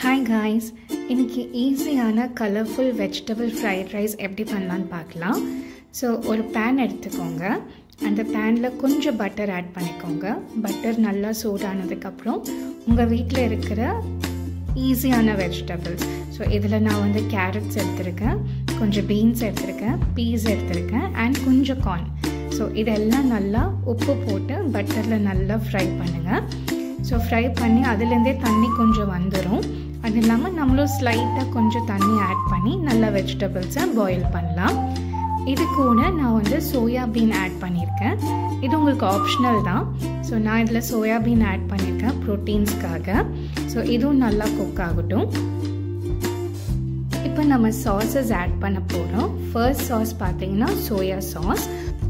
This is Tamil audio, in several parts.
ஹாய் காய்ஸ் இன்னைக்கு ஈஸியான கலர்ஃபுல் வெஜிடபிள் ஃப்ரைட் ரைஸ் எப்படி பண்ணலான்னு பார்க்கலாம் ஸோ ஒரு பேன் எடுத்துக்கோங்க அந்த பேனில் கொஞ்சம் பட்டர் ஆட் பண்ணிக்கோங்க பட்டர் நல்லா சூடானதுக்கப்புறம் உங்கள் வீட்டில் இருக்கிற ஈஸியான வெஜிடபிள்ஸ் ஸோ இதில் நான் வந்து கேரட்ஸ் எடுத்திருக்கேன் கொஞ்சம் பீன்ஸ் எடுத்திருக்கேன் பீஸ் எடுத்திருக்கேன் அண்ட் கொஞ்சம் கார்ன் ஸோ இதெல்லாம் நல்லா உப்பு போட்டு பட்டரில் நல்லா ஃப்ரை பண்ணுங்கள் ஸோ ஃப்ரை பண்ணி அதுலேருந்தே தண்ணி கொஞ்சம் வந்துடும் அது இல்லாமல் நம்மளும் ஸ்லைட்டாக கொஞ்சம் தண்ணி ஆட் பண்ணி நல்லா வெஜிடபிள்ஸை பாயில் பண்ணலாம் இது கூட நான் வந்து சோயாபீன் ஆட் பண்ணியிருக்கேன் இது உங்களுக்கு ஆப்ஷனல் தான் ஸோ நான் இதில் சோயாபீன் ஆட் பண்ணியிருக்கேன் ப்ரோட்டீன்ஸ்க்காக ஸோ இதுவும் நல்லா குக் ஆகட்டும் இப்போ நம்ம சாஸஸ் ஆட் பண்ண போகிறோம் ஃபர்ஸ்ட் சாஸ் பார்த்தீங்கன்னா soya sauce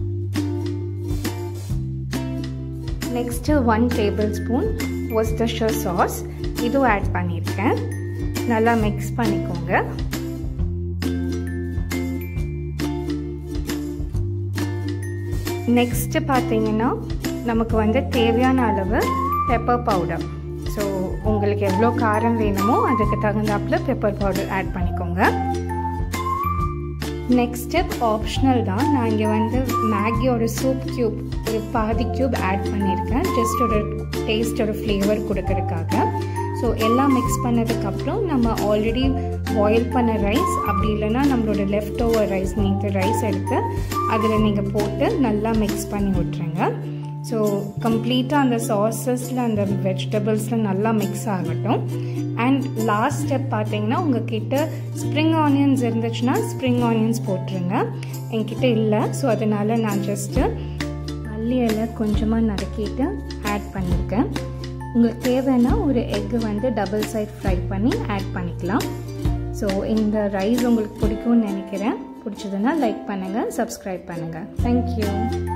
next one table spoon Worcestershire sauce இதுவும் ஆட் பண்ணியிருக்கேன் நல்லா மிக்ஸ் பண்ணிக்கோங்க நெக்ஸ்ட்டு பார்த்தீங்கன்னா நமக்கு வந்து தேவையான அளவு பெப்பர் பவுடர் ஸோ உங்களுக்கு எவ்வளோ காரம் வேணுமோ அதுக்கு தகுந்தாப்பில் பெப்பர் பவுடர் ஆட் பண்ணிக்கோங்க நெக்ஸ்ட் ஸ்டெப் ஆப்ஷனல் தான் நான் இங்கே வந்து மேகியோட சூப் க்யூப் ஒரு பாதி க்யூப் ஆட் பண்ணியிருக்கேன் ஜஸ்ட் ஒரு டேஸ்டோட ஃப்ளேவர் கொடுக்கறதுக்காக ஸோ எல்லாம் மிக்ஸ் பண்ணதுக்கப்புறம் நம்ம ஆல்ரெடி பாயில் பண்ண ரைஸ் அப்படி இல்லைன்னா நம்மளோட லெஃப்ட் ஓவர் ரைஸ் நீங்கள் ரைஸ் எடுத்து அதில் நீங்கள் போட்டு நல்லா மிக்ஸ் பண்ணி விட்ருங்க ஸோ கம்ப்ளீட்டாக அந்த சாஸஸில் அந்த வெஜிடபிள்ஸில் நல்லா மிக்ஸ் ஆகட்டும் அண்ட் லாஸ்ட் ஸ்டெப் பார்த்தீங்கன்னா உங்ககிட்ட ஸ்ப்ரிங் ஆனியன்ஸ் இருந்துச்சுன்னா ஸ்ப்ரிங் ஆனியன்ஸ் போட்டுருங்க என்கிட்ட இல்லை ஸோ அதனால் நான் ஜஸ்ட்டு மல்லி இலை கொஞ்சமாக நறுக்கிட்டு ஆட் பண்ணியிருக்கேன் உங்களுக்கு தேவைன்னா ஒரு எக்கு வந்து டபுள் சைட் ஃப்ரை பண்ணி ஆட் பண்ணிக்கலாம் ஸோ இந்த ரைஸ் உங்களுக்கு பிடிக்கும்னு நினைக்கிறேன் பிடிச்சதுன்னா லைக் பண்ணுங்கள் சப்ஸ்கிரைப் பண்ணுங்கள் தேங்க்யூ